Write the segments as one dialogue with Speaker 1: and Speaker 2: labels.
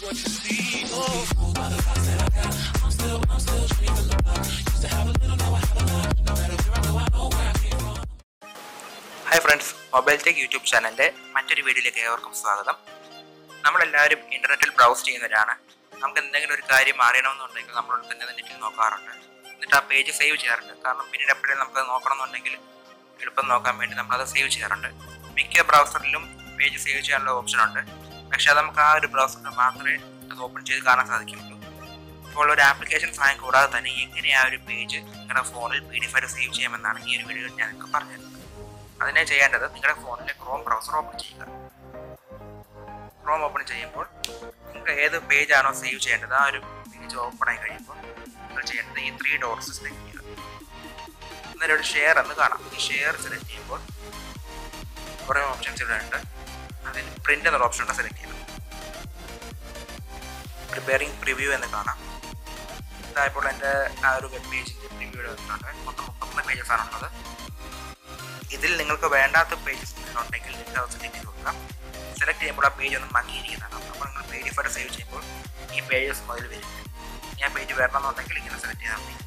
Speaker 1: what you see. Oh.
Speaker 2: Hi friends mobile tech YouTube ചാനലിൻ്റെ മറ്റൊരു വീഡിയോയിലേക്ക് ഏവർക്കും സ്വാഗതം നമ്മളെല്ലാവരും ഇൻ്റർനെറ്റിൽ ബ്രൗസ് ചെയ്യുന്നവരാണ് നമുക്ക് എന്തെങ്കിലും ഒരു കാര്യം അറിയണമെന്നുണ്ടെങ്കിൽ നമ്മൾ തന്നെ നെറ്റിൽ നോക്കാറുണ്ട് എന്നിട്ട് ആ പേജ് സേവ് ചെയ്യാറുണ്ട് കാരണം പിന്നീട് എപ്പോഴും നമുക്ക് നോക്കണമെന്നുണ്ടെങ്കിൽ എളുപ്പം നോക്കാൻ വേണ്ടി നമ്മളത് സേവ് ചെയ്യാറുണ്ട് മിക്ക ബ്രൗസറിലും പേജ് സേവ് ചെയ്യാനുള്ള ഓപ്ഷൻ ഉണ്ട് പക്ഷേ അത് നമുക്ക് ആ ഒരു ബ്രൗസറിൽ മാത്രമേ അത് ഓപ്പൺ ചെയ്ത് കാണാൻ സാധിക്കുള്ളൂ ഇപ്പോൾ ഒരു ആപ്ലിക്കേഷൻ സഹായം കൂടാതെ തന്നെ എങ്ങനെ ആ ഒരു പേജ് നിങ്ങളുടെ ഫോണിൽ പി ഡി എഫ് സേവ് ചെയ്യാമെന്നാണ് ഈ ഒരു വീഡിയോയിൽ ഞാൻ നിങ്ങൾക്ക് പറഞ്ഞത് അതിനെ ചെയ്യേണ്ടത് നിങ്ങളുടെ ഫോണിലെ ക്രോം ബ്രൗസർ ഓപ്പൺ ചെയ്യുക ക്രോം ഓപ്പൺ ചെയ്യുമ്പോൾ നിങ്ങൾക്ക് ഏത് പേജ് ആണോ സേവ് ചെയ്യേണ്ടത് ആ ഒരു പേജ് ഓപ്പൺ ആയി കഴിയുമ്പോൾ നിങ്ങൾ ചെയ്യേണ്ടത് ഈ ത്രീ ഡോട്ട്സ് സെലക്ട് ചെയ്യുക അന്നേരം ഒരു ഷെയർ എന്ന് കാണാം ഈ ഷെയർ സെലക്ട് ചെയ്യുമ്പോൾ കുറേ ഓപ്ഷൻസ് ഇവിടെ ഉണ്ട് അതിൽ പ്രിന്റ് എന്നൊരു ഓപ്ഷൻ ഉണ്ട് സെലക്ട് ചെയ്യണം പ്രിപ്പയറിംഗ് പ്രിവ്യൂ എന്ന് കാണാം ഇതായപ്പോൾ എൻ്റെ ആ ഒരു വെബ് പേജിൻ്റെ പ്രിവ്യൂ എടുത്തിട്ടുണ്ട് മൊത്തം മുപ്പത്തൊന്ന് പേജസ് ആണുള്ളത് ഇതിൽ നിങ്ങൾക്ക് വേണ്ടാത്ത പേജസ് ഉണ്ടെങ്കിൽ നിങ്ങൾക്ക് അത് സെലക്ട് ചെയ്ത് കൊടുക്കാം സെലക്ട് ചെയ്യുമ്പോൾ ആ പേജ് ഒന്ന് മങ്ങിയിരിക്കുന്നതാണ് അപ്പോൾ നിങ്ങൾ പേജ് ഫോട്ടോ സേവ് ചെയ്യുമ്പോൾ ഈ പേജസ് മുതൽ വരും ഞാൻ പേജ് വരണമെന്നുണ്ടെങ്കിൽ ഇങ്ങനെ സെലക്ട് ചെയ്താൽ മതി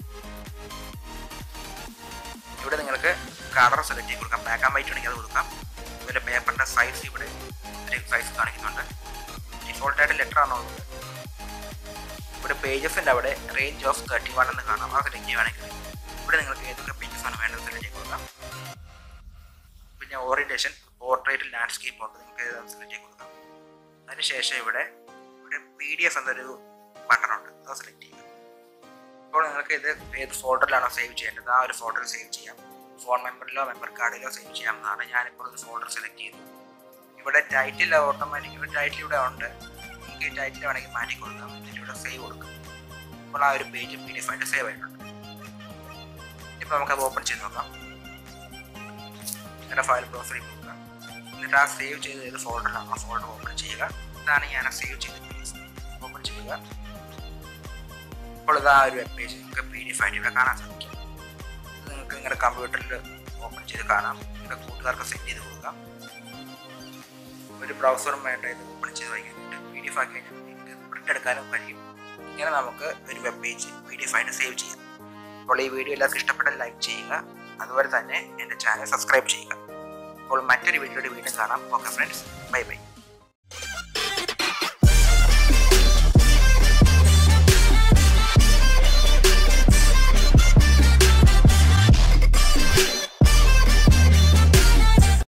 Speaker 2: ഇവിടെ നിങ്ങൾക്ക് കളർ സെലക്ട് ചെയ്ത് കൊടുക്കാം ബ്ലാക്ക് ആൻഡ് വൈറ്റ് ഉണ്ടെങ്കിൽ അത് കൊടുക്കാം അതുപോലെ പേപ്പറിൻ്റെ സൈസ് ഇവിടെ സൈസ് കാണിക്കുന്നുണ്ട് ഡിഫോൾട്ടായിട്ട് ലെറ്റർ ആണോ ഉള്ളത് ഇവിടെ പേജസിൻ്റെ അവിടെ റേഞ്ച് ഓഫ് തേർട്ടി വൺ എന്ന് കാണാം ആ സെലക്ട് ചെയ്യുകയാണെങ്കിൽ ഇവിടെ നിങ്ങൾക്ക് ഏതൊക്കെ പേജസ് ആണ് വേണ്ടത് സെലക്ട് ചെയ്ത് കൊടുക്കാം പിന്നെ ഓറിയന്റേഷൻ പോർട്രേറ്റ് ലാൻഡ്സ്കേപ്പ് ഉണ്ട് നിങ്ങൾക്ക് സെലക്ട് ചെയ്ത് കൊടുക്കാം അതിനുശേഷം ഇവിടെ ഇവിടെ പി ഡി എഫ് എന്നൊരു ബട്ടൺ ഉണ്ട് അത് സെലക്ട് ചെയ്യുക ഇപ്പോൾ നിങ്ങൾക്ക് ഇത് ഏത് ഫോൾഡറിലാണോ സേവ് ചെയ്യേണ്ടത് ആ ഒരു ഫോൾഡർ സേവ് ചെയ്യാം ഫോൺ മെമ്പറിലോ മെമ്പർ കാർഡിലോ സേവ് ചെയ്യാവുന്നതാണ് ഞാനിപ്പോൾ ഒരു ഫോൾഡർ സെലക്ട് ചെയ്തു ഇവിടെ ടൈറ്റിൽ ഓട്ടോമാറ്റിക് ഒരു ടൈറ്റിൽ ഇവിടെ ഉണ്ട് നിങ്ങൾക്ക് ഈ ടൈറ്റിൽ വേണമെങ്കിൽ മാറ്റി കൊടുക്കാം എന്നിട്ട് ഇവിടെ സേവ് കൊടുക്കാം അപ്പോൾ ആ ഒരു പേജ് പി ഡി എഫ് ആയിട്ട് സേവ് ആയിട്ടുണ്ട് ഇപ്പോൾ നമുക്കത് ഓപ്പൺ ചെയ്ത് നോക്കാം നിങ്ങളുടെ ഫയൽ ബ്രൗസറിൽ പോകുക എന്നിട്ട് ആ സേവ് ചെയ്ത ഏത് ഫോൾഡറിലാണ് ആ ഫോൾഡർ ഓപ്പൺ ചെയ്യുക ഇതാണ് ഞാൻ ആ സേവ് ചെയ്ത പേജ് ഓപ്പൺ ചെയ്യുക അപ്പോൾ ഇതാ ഒരു വെബ് പേജ് നിങ്ങൾക്ക് പി ഡി എഫ് ആയിട്ട് ഇവിടെ കാണാൻ സാധിക്കും ഇത് നിങ്ങൾക്ക് നിങ്ങളുടെ കമ്പ്യൂട്ടറിൽ ഓപ്പൺ ചെയ്ത് കാണാം നിങ്ങളുടെ കൂട്ടുകാർക്ക് സെൻഡ് ചെയ്ത് കൊടുക്കാം ഒരു ബ്രൗസറും വേണ്ട ഇത് ഓപ്പൺ ചെയ്ത് വൈകിട്ട് പി ഡി എഫ് ആക്കി കഴിഞ്ഞാൽ നിങ്ങൾക്ക് പ്രിൻ്റ് എടുക്കാനും കഴിയും ഇങ്ങനെ നമുക്ക് ഒരു web page P D F ആയിട്ട് സേവ് ചെയ്യാം അപ്പോൾ ഈ വീഡിയോ എല്ലാവർക്കും ഇഷ്ടപ്പെട്ടാൽ ലൈക്ക് ചെയ്യുക അതുപോലെ തന്നെ എൻ്റെ ചാനൽ സബ്സ്ക്രൈബ് ചെയ്യുക അപ്പോൾ മറ്റൊരു വീഡിയോയുടെ വീണ്ടും കാണാം ഓക്കെ ഫ്രണ്ട്സ് ബൈ ബൈ